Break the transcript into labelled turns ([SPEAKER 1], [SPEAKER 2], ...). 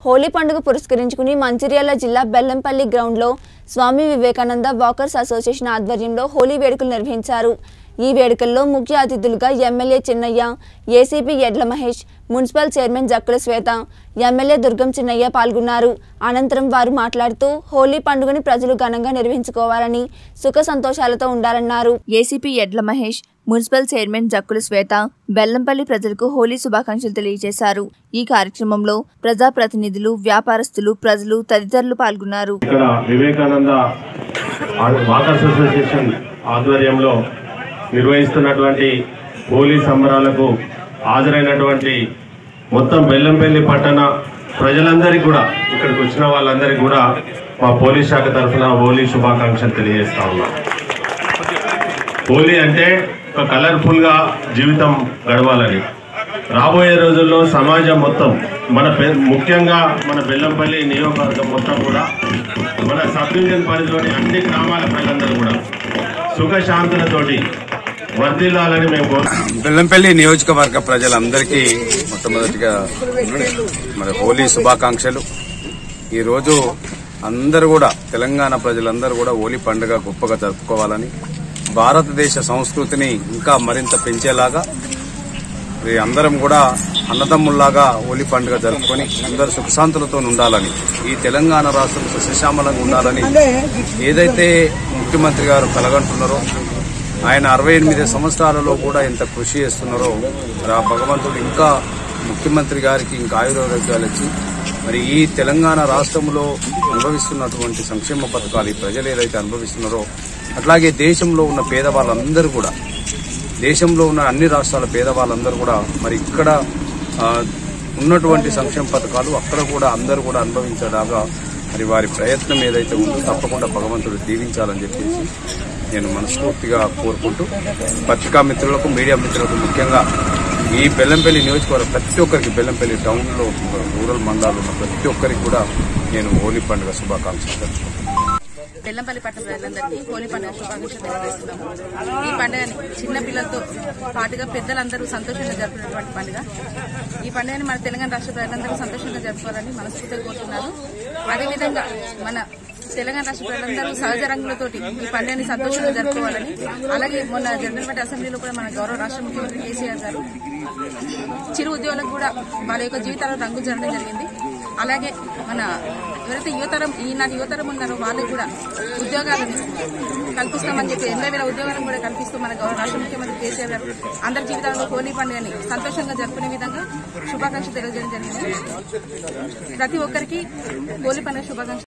[SPEAKER 1] హోలీ పండుగ పురస్కరించుకుని మంచిర్యాల జిల్లా బెల్లంపల్లి గ్రౌండ్లో స్వామి వివేకానంద వాకర్స్ అసోసియేషన్ ఆధ్వర్యంలో హోలీ వేడుకలు నిర్వహించారు ఈ వేడుకల్లో ముఖ్య అతిథులుగా MLA Chinnaiah ACP Edla Mahesh municipal chairman Jakkula Shweta MLA Durgam Chinnaiah పాల్గొన్నారు అనంతరం వారు మాట్లాడుతూ హోలీ పండుగని ప్రజలు ఘనంగా నిర్వహించుకోవాలని సుఖ సంతోషాలతో ఉండాలన్నారు ACP Edla Mahesh municipal chairman Jakkula Shweta Bellampalli ప్రజలకు హోలీ శుభాకాంక్షలు తెలియజేశారు ఈ కార్యక్రమంలో ప్రజాప్రతినిధులు వ్యాపారస్తులు ప్రజలు తదితరులు పాల్గొన్నారు
[SPEAKER 2] ఇక్కడ వివేకానంద వాకర్స్ అసోసియేషన్ ఆధ్వర్యంలో నిర్వహిస్తున్నటువంటి హోలీ సంబరాలకు హాజరైనటువంటి మొత్తం బెల్లంపల్లి పట్టణ ప్రజలందరికీ కూడా ఇక్కడికి వచ్చిన వాళ్ళందరికీ కూడా మా పోలీస్ శాఖ తరఫున హోలీ శుభాకాంక్షలు తెలియజేస్తా ఉన్నాం హోలీ అంటే ఒక కలర్ఫుల్ గా జీవితం గడవాలని రాబోయే రోజుల్లో సమాజం మొత్తం మన పె- ముఖ్యంగా మన బెల్లంపల్లి నియోజకవర్గం మొత్తం కూడా మన సబ్ డివిజన్ పరిధిలోని అన్ని గ్రామాల ప్రజలందరూ కూడా సుఖశాంతులతోటి వర్ధిల్లాలని మేము కోరుతున్నాం
[SPEAKER 3] బెల్లంపల్లి నియోజకవర్గ ప్రజలందరికీ మొట్టమొదటిగా మరి హోలీ శుభాకాంక్షలు ఈరోజు అందరూ కూడా తెలంగాణ ప్రజలందరూ కూడా హోలీ పండుగ గొప్పగా జరుపుకోవాలని భారతదేశ సంస్కృతిని ఇంకా మరింత పెంచేలాగా మరి అందరం కూడా అన్నదమ్ముల్లాగా హోలీ పండుగ జరుపుకొని అందరు సుఖశాంతులతో ఉండాలని ఈ తెలంగాణ రాష్ట్రం సస్యశ్యామలంగా ఉండాలని ఏదైతే ముఖ్యమంత్రి గారు కలగంటున్నారో ఆయన అరవై ఎనిమిది సంవత్సరాలలో కూడా ఎంత కృషి చేస్తున్నారో మరి ఆ భగవంతుడు ఇంకా ముఖ్యమంత్రి గారికి ఇంకా ఆయుర్వేదాలు ఇచ్చి మరి ఈ తెలంగాణ రాష్ట్రంలో అనుభవిస్తున్నటువంటి సంక్షేమ పథకాలు ఈ ప్రజలు ఏదైతే అనుభవిస్తున్నారో అట్లాగే దేశంలో ఉన్న పేదవాళ్ళందరూ కూడా దేశంలో ఉన్న అన్ని రాష్ట్రాల పేదవాళ్ళందరూ కూడా మరి ఇక్కడ ఆ, ఉన్నటువంటి సంక్షేమ పథకాలు అక్కడ కూడా అందరూ కూడా అనుభవించేలాగా మరి వారి ప్రయత్నం ఏదైతే ఉందో తప్పకుండా భగవంతుడు దీవించాలని చెప్పేసి నేను మనస్ఫూర్తిగా కోరుకుంటూ పత్రికా మిత్రులకు మీడియా మిత్రులకు ముఖ్యంగా ఈ బెల్లంపల్లి నియోజకవర్గం ప్రతి ఒక్కరికి బెల్లంపల్లి టౌన్లో రూరల్ మండలాలు ఉన్న ప్రతి ఒక్కరికి కూడా నేను హోలీ పండుగ శుభాకాంక్షలు తెలుపుతున్నాను
[SPEAKER 4] బెల్లంపల్లి పట్టణ ప్రజలందరికీ హోలీ పండుగ శుభాకాంక్షలు తెలియజేస్తున్నాము ఈ పండుగని చిన్న పిల్లలతో పాటుగా పెద్దలందరూ సంతోషంగా జరుపుకునేటువంటి పండుగ ఈ పండుగని మన తెలంగాణ రాష్ట్ర ప్రజలందరూ సంతోషంగా జరుపుకోవాలని మనస్ఫూర్తిగా కోరుతున్నాను అదేవిధంగా మన తెలంగాణ రాష్ట్ర ప్రజలందరూ సహజ రంగులతోటి ఈ పండుగని సంతోషంగా జరుపుకోవాలని అలాగే మొన్న జనరల్ పార్టీ అసెంబ్లీలో కూడా మన గౌరవ రాష్ట్ర ముఖ్యమంత్రి కేసీఆర్ గారు చిరు ఉద్యోగులకు కూడా వాళ్ళ యొక్క జీవితాల్లో రంగు జరగడం జరిగింది అలాగే మన ఎవరైతే యువతరం ఈనాటి యువతరం ఉన్నారో వాళ్ళకి కూడా ఉద్యోగాలను కల్పిస్తామని చెప్పి ఎనభై వేల ఉద్యోగాలను కూడా కల్పిస్తూ మన గౌరవ రాష్ట్ర ముఖ్యమంత్రి కేసీఆర్ గారు అందరి జీవితాల్లో హోలీ పండుగని సంతోషంగా జరుపుకునే విధంగా శుభాకాంక్షలు తెలియజేయడం జరిగింది ప్రతి ఒక్కరికి హోలీ పండుగ శుభాకాంక్షలు